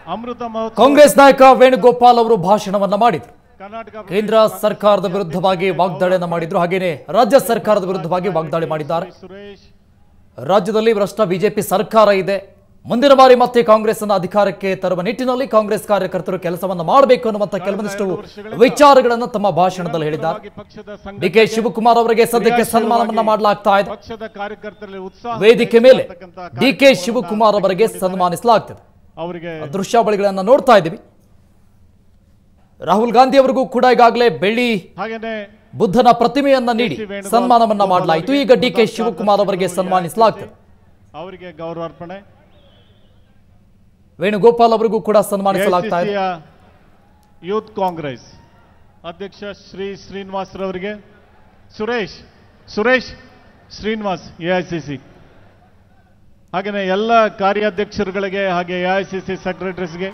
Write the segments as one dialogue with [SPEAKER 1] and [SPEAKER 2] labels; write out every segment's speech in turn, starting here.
[SPEAKER 1] ಅಮೃತ ಮಹೋತ್ಸವ
[SPEAKER 2] ಕಾಂಗ್ರೆಸ್ ನಾಯಕ ವೇಣುಗೋಪಾಲ್ ಅವರು ಭಾಷಣವನ್ನ ಮಾಡಿದ್ರು
[SPEAKER 1] ಕರ್ನಾಟಕ
[SPEAKER 2] ಕೇಂದ್ರ ಸರ್ಕಾರದ ವಿರುದ್ಧವಾಗಿ ವಾಗ್ದಾಳಿಯನ್ನ ಮಾಡಿದ್ರು ಹಾಗೇನೆ ರಾಜ್ಯ ಸರ್ಕಾರದ ವಿರುದ್ಧವಾಗಿ ವಾಗ್ದಾಳಿ ಮಾಡಿದ್ದಾರೆ
[SPEAKER 1] ಸುರೇಶ್
[SPEAKER 2] ರಾಜ್ಯದಲ್ಲಿ ಭ್ರಷ್ಟ ಬಿಜೆಪಿ ಸರ್ಕಾರ ಇದೆ ಮುಂದಿನ ಬಾರಿ ಮತ್ತೆ ಕಾಂಗ್ರೆಸ್ ಅನ್ನು ಅಧಿಕಾರಕ್ಕೆ ತರುವ ನಿಟ್ಟಿನಲ್ಲಿ ಕಾಂಗ್ರೆಸ್ ಕಾರ್ಯಕರ್ತರು ಕೆಲಸವನ್ನ ಮಾಡಬೇಕು ಅನ್ನುವಂತ ಕೆಲವೊಂದಿಷ್ಟು ವಿಚಾರಗಳನ್ನ ತಮ್ಮ ಭಾಷಣದಲ್ಲಿ ಹೇಳಿದ್ದಾರೆ
[SPEAKER 1] ಪರವಾಗಿ ಪಕ್ಷದ ಸಂಘ
[SPEAKER 2] ಡಿ ಕೆ ಶಿವಕುಮಾರ್ ಅವರಿಗೆ ಸದ್ಯಕ್ಕೆ ಸನ್ಮಾನವನ್ನ ಮಾಡಲಾಗ್ತಾ ಇದೆ
[SPEAKER 1] ಪಕ್ಷದ ಕಾರ್ಯಕರ್ತರಲ್ಲಿ ಉತ್ಸಾಹ
[SPEAKER 2] ವೇದಿಕೆ ಮೇಲೆ
[SPEAKER 1] ಹೆಚ್ಚಿರ್ತಕ್ಕಂಥ
[SPEAKER 2] ಡಿ ಕೆ ಶಿವಕುಮಾರ್ ಅವರಿಗೆ ಸನ್ಮಾನಿಸಲಾಗ್ತದೆ
[SPEAKER 1] ಅವರಿಗೆ
[SPEAKER 2] ಆ ದೃಶ್ಯಾವಳಿಗಳನ್ನ ನೋಡ್ತಾ ಇದ್ದೀವಿ ರಾಹುಲ್ ಗಾಂಧಿ ಅವರಿಗೂ ಕೂಡ ಈಗಾಗಲೇ ಬೆಳ್ಳಿ
[SPEAKER 1] ಹಾಗೇನೆ
[SPEAKER 2] ಬುದ್ಧನ ಪ್ರತಿಮೆಯನ್ನ ನೀಡಿ ಸನ್ಮಾನವನ್ನ ಮಾಡಲಾಯಿತು ಈಗ ಡಿ ಕೆ ಶಿವಕುಮಾರ್ ಅವರಿಗೆ ಸನ್ಮಾನಿಸಲಾಗ್ತದೆ
[SPEAKER 1] ಅವರಿಗೆ ಗೌರವಾರ್ಪಣೆ
[SPEAKER 2] ವೇಣುಗೋಪಾಲ್ ಅವರಿಗೂ ಕೂಡ ಸನ್ಮಾನಿಸಲಾಗ್ತಾ ಇದೆ
[SPEAKER 1] AICC ಯ ಯೂತ್ ಕಾಂಗ್ರೆಸ್ ಅಧ್ಯಕ್ಷ ಶ್ರೀ ಶ್ರೀನಿವಾಸ್ ರವರಿಗೆ ಸುರೇಶ್ ಸುರೇಶ್ ಶ್ರೀನಿವಾಸ್ ಎಐಸಿಸಿ ಹಾಗೆಯೇ ಎಲ್ಲ ಕಾರ್ಯಾಧ್ಯಕ್ಷರುಗಳಿಗೆ ಹಾಗೆ ಎಐಸಿಸಿ ಸೆಕ್ರೆಟರೀಸ್ಗೆ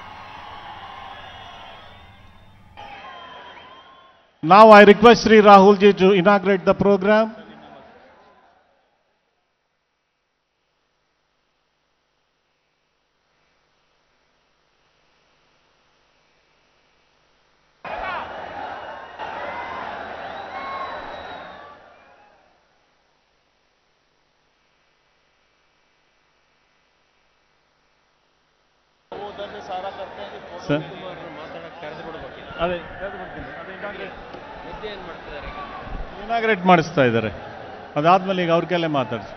[SPEAKER 1] Now I request Sri Rahul ji to inaugurate the program. Sir? ಅದೇ ಇನಾಗ್ರೇಟ್ ಮಾಡಿಸ್ತಾ ಇದ್ದಾರೆ ಅದಾದ್ಮೇಲೆ ಈಗ ಅವ್ರ ಕೈಲೇ ಮಾತಾಡ್ಸಿ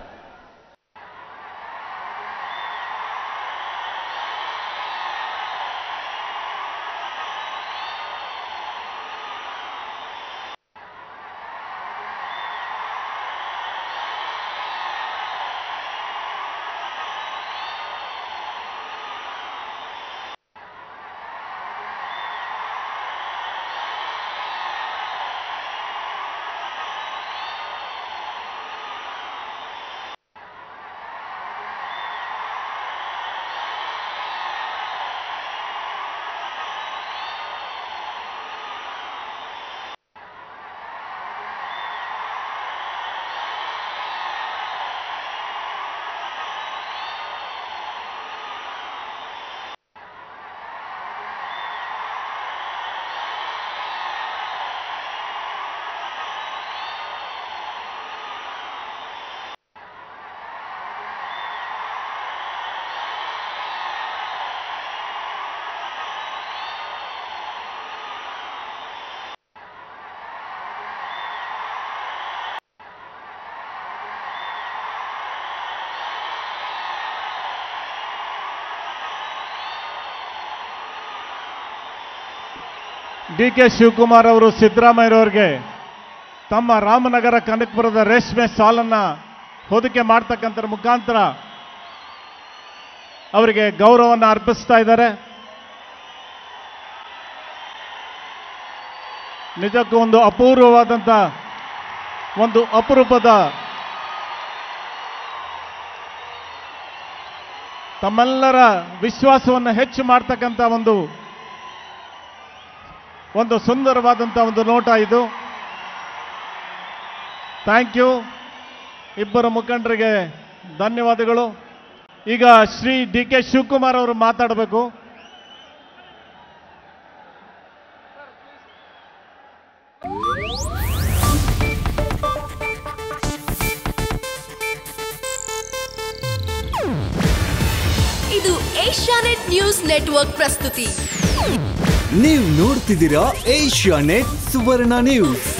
[SPEAKER 1] ಡಿ ಕೆ ಶಿವಕುಮಾರ್ ಅವರು ಸಿದ್ದರಾಮಯ್ಯರವರಿಗೆ ತಮ್ಮ ರಾಮನಗರ ಕನಕಪುರದ ರೇಷ್ಮೆ ಸಾಲನ್ನ ಹೊದಿಕೆ ಮಾಡ್ತಕ್ಕಂಥರ ಮುಖಾಂತರ ಅವರಿಗೆ ಗೌರವವನ್ನು ಅರ್ಪಿಸ್ತಾ ಇದ್ದಾರೆ ನಿಜಕ್ಕೂ ಒಂದು ಅಪೂರ್ವವಾದಂಥ ಒಂದು ಅಪರೂಪದ ತಮ್ಮೆಲ್ಲರ ವಿಶ್ವಾಸವನ್ನು ಹೆಚ್ಚು ಮಾಡ್ತಕ್ಕಂಥ ಒಂದು ಒಂದು ಸುಂದರವಾದಂಥ ಒಂದು ನೋಟ ಇದು ಥ್ಯಾಂಕ್ ಯು ಇಬ್ಬರು ಮುಖಂಡರಿಗೆ ಧನ್ಯವಾದಗಳು ಈಗ ಶ್ರೀ ಡಿ ಕೆ ಶಿವಕುಮಾರ್ ಅವರು ಮಾತಾಡಬೇಕು
[SPEAKER 3] ಇದು ಏಷ್ಯಾನೆಟ್ ನ್ಯೂಸ್ ನೆಟ್ವರ್ಕ್ ಪ್ರಸ್ತುತಿ
[SPEAKER 4] ನೀವು ನೋಡ್ತಿದ್ದೀರಾ ಏಷ್ಯಾ ನೆಟ್ ಸುವರ್ಣ ನ್ಯೂಸ್